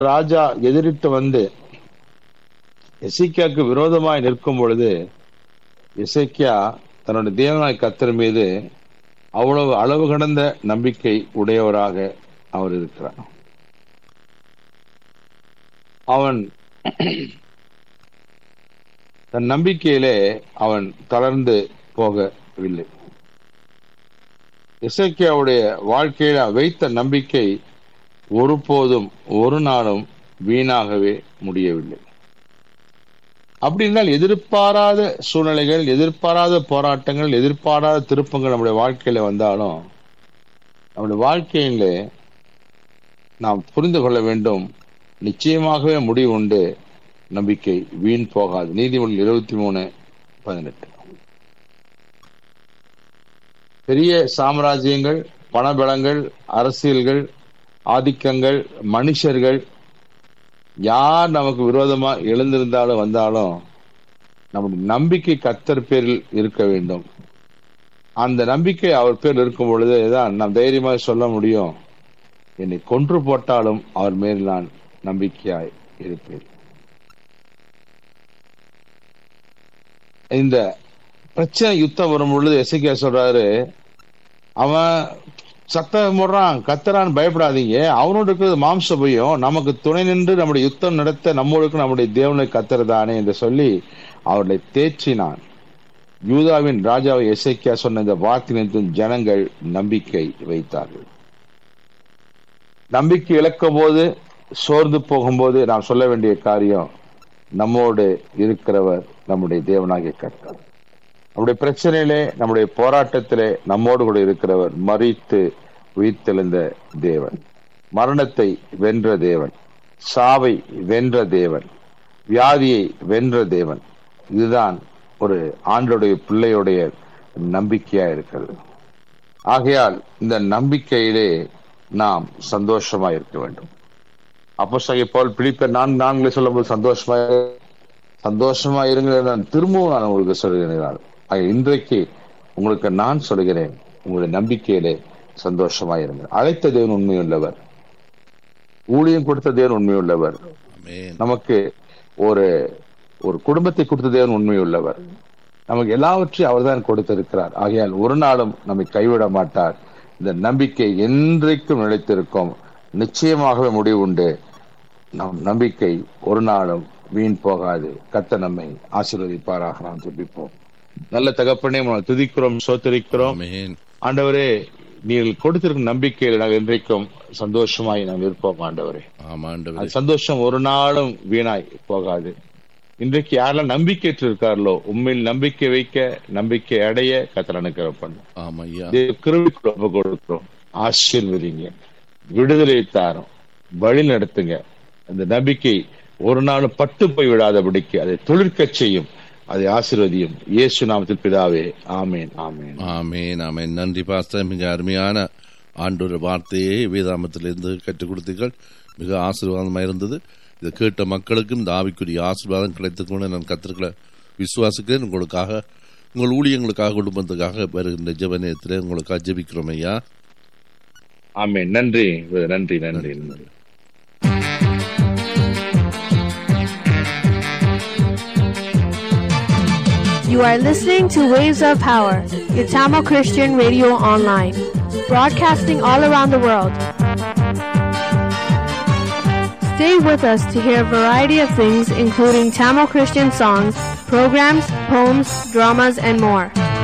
ராஜா எதிரிட்டு வந்து எசேக்கியாவுக்கு விரோதமாய் நிற்கும் பொழுது எசேக்கியா தன்னுடைய தேவனாய் கத்தர் மீது அவ்வளவு அளவு கடந்த நம்பிக்கை உடையவராக அவர் இருக்கிறார் அவன் தன் நம்பிக்கையிலே அவன் தளர்ந்து போகவில்லை இசைக்கியாவுடைய வாழ்க்கையில வைத்த நம்பிக்கை ஒருபோதும் ஒரு நாளும் வீணாகவே முடியவில்லை அப்படி என்றால் எதிர்பாராத சூழ்நிலைகள் எதிர்பாராத போராட்டங்கள் எதிர்பாராத திருப்பங்கள் நம்முடைய வாழ்க்கையில வந்தாலும் நம்முடைய வாழ்க்கையில நாம் புரிந்து கொள்ள வேண்டும் நிச்சயமாகவே முடிவு உண்டு நம்பிக்கை வீண் போகாது நீதிமொழி இருபத்தி மூணு பதினெட்டு பெரிய சாம்ராஜ்யங்கள் பணபலங்கள் அரசியல்கள் ஆதிக்கங்கள் மனுஷர்கள் யார் நமக்கு விரோதமா எழுந்திருந்தாலும் வந்தாலும் நம்முடைய நம்பிக்கை கத்தர் பேரில் இருக்க வேண்டும் அந்த நம்பிக்கை அவர் பேர் இருக்கும் பொழுதுதான் நாம் தைரியமாக சொல்ல முடியும் என்னை கொன்று போட்டாலும் அவர் மேல் நான் நம்பிக்கையாய் இருப்பேன் இந்த பிரச்சனை யுத்தம் வரும் பொழுது எசைக்கியா சொல்றாரு அவன் சத்தம் போடுறான் கத்தரான்னு பயப்படாதீங்க அவனோட இருக்கிறது மாம்ச பயம் நமக்கு துணை நின்று நம்முடைய யுத்தம் நடத்த நம்மளுக்கு நம்முடைய தேவனை கத்துறதானே என்று சொல்லி அவர்களை தேற்றினான் யூதாவின் ராஜாவை எசைக்கியா சொன்ன இந்த வார்த்தை ஜனங்கள் நம்பிக்கை வைத்தார்கள் நம்பிக்கை இழக்கும் போது சோர்ந்து போகும்போது நாம் சொல்ல வேண்டிய காரியம் நம்மோடு இருக்கிறவர் நம்முடைய தேவனாகிய கர்த்தர் நம்முடைய பிரச்சனையிலே நம்முடைய போராட்டத்திலே நம்மோடு கூட இருக்கிறவர் மறித்து உயிர்த்தெழுந்த தேவன் மரணத்தை வென்ற தேவன் சாவை வென்ற தேவன் வியாதியை வென்ற தேவன் இதுதான் ஒரு ஆண்டுடைய பிள்ளையுடைய நம்பிக்கையா இருக்கிறது ஆகையால் இந்த நம்பிக்கையிலே நாம் சந்தோஷமா இருக்க வேண்டும் அப்போ சகை போல் பிடிப்ப நான் நான்களே சொல்லும்போது சந்தோஷமா சந்தோஷமா இருங்க நான் திரும்பவும் நான் உங்களுக்கு சொல்கிறேன் இன்றைக்கு உங்களுக்கு நான் சொல்கிறேன் உங்களுடைய நம்பிக்கையிலே சந்தோஷமா இருங்க அழைத்த தேவன் உண்மையுள்ளவர் ஊழியம் கொடுத்த தேவன் உண்மையுள்ளவர் நமக்கு ஒரு ஒரு குடும்பத்தை கொடுத்த தேவன் உண்மையுள்ளவர் நமக்கு எல்லாவற்றையும் அவர் தான் கொடுத்திருக்கிறார் ஆகையால் ஒரு நாளும் நம்மை கைவிட மாட்டார் இந்த நம்பிக்கை என்றைக்கும் நிலைத்திருக்கும் நிச்சயமாகவே முடிவு உண்டு நம் நம்பிக்கை ஒரு நாளும் வீண் போகாது கத்த நம்மை ஆசீர்வதிப்பாராக நாம் துடிப்போம் நல்ல தகப்பனே துதிக்கிறோம் சோத்தரிக்கிறோம் ஆண்டவரே நீங்கள் கொடுத்திருக்கும் நம்பிக்கையில் நாங்கள் இன்றைக்கும் சந்தோஷமாய் நாம் இருப்போம் ஆண்டவரே அந்த சந்தோஷம் ஒரு நாளும் வீணாய் போகாது இன்றைக்கு யாரெல்லாம் நம்பிக்கையற்று இருக்கார்களோ உண்மையில் நம்பிக்கை வைக்க நம்பிக்கை அடைய கத்தரனுக்கிற பண்ணும் கிருவிக்குள்ள கொடுக்கிறோம் ஆசீர்வதிங்க விடுதலை தாரும் வழி நடத்துங்க அந்த நம்பிக்கை ஒரு நாளும் பட்டு போய் விடாதபடிக்கு அதை தொழிற்க செய்யும் அதை ஆசீர்வதியும் இயேசு நாமத்தில் பிதாவே ஆமேன் ஆமேன் ஆமேன் ஆமேன் நன்றி பாஸ்டர் மிக அருமையான ஆண்டோர வார்த்தையை வேதாமத்திலிருந்து கற்றுக் கொடுத்தீர்கள் மிக ஆசீர்வாதமாக இருந்தது இதை கேட்ட மக்களுக்கும் இந்த ஆவிக்குரிய ஆசீர்வாதம் கிடைத்துக்கொண்டு நான் கத்திருக்கிற விசுவாசிக்கிறேன் உங்களுக்காக உங்கள் ஊழியங்களுக்காக குடும்பத்துக்காக வருகின்ற ஜெபநேயத்தில் உங்களுக்காக ஜெபிக்கிறோம் ஐயா ஆமேன் நன்றி நன்றி நன்றி நன்றி You are listening to Waves of Power, your Tamil Christian radio online, broadcasting all around the world. Stay with us to hear a variety of things, including Tamil Christian songs, programs, poems, dramas, and more.